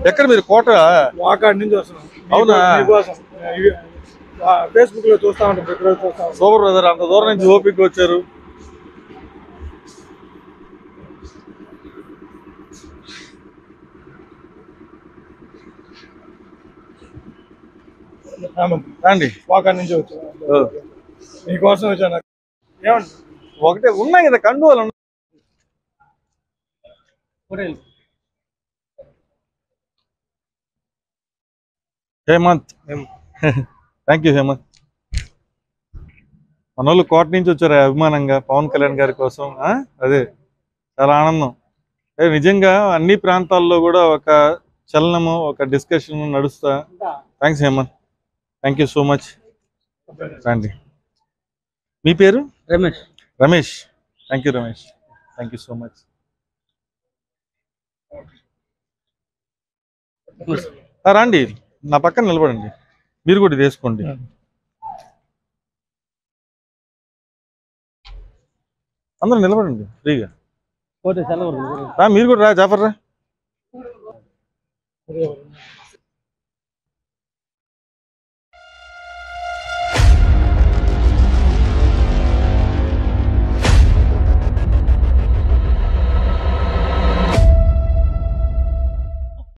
ఎక్కడ మీరు కోట వాకాడి నుంచి వస్తున్నాం అవునా? మీకోసం ఫేస్బుక్ లో చూస్తా ఉంటాం ప్రతిరోజు చూస్తా ఉంటాం సూపర్ బ్రదర్ అంత దూరం నుంచి ఓపిక వచ్చారు రండి వాకాడి నుంచి వచ్చాను ఓ. మీకోసం వచ్చాను ఏమండి ఒకటే ఉన్నాయి కదా కండువాలు ఉన్నాయి. హేమంత్ థ్యాంక్ యూ హేమంత్ మన వాళ్ళు కోట నుంచి వచ్చారు అభిమానంగా పవన్ కళ్యాణ్ గారి కోసం ఆ? అదే చాలా ఆనందం ఏ, నిజంగా అన్ని ప్రాంతాల్లో కూడా ఒక చలనము ఒక డిస్కషన్ నడుస్తా thanks Hemanth thank you so much రండి మీ పేరు Ramesh Ramesh thank you Ramesh thank you so much రండి నా పక్కన నిలబడండి మీరు కూడా ఇది వేసుకోండి అందరూ నిలబడండి ఫ్రీగా ఫోటో సెలవు రా మీరు కూడా రా జాఫర్ రా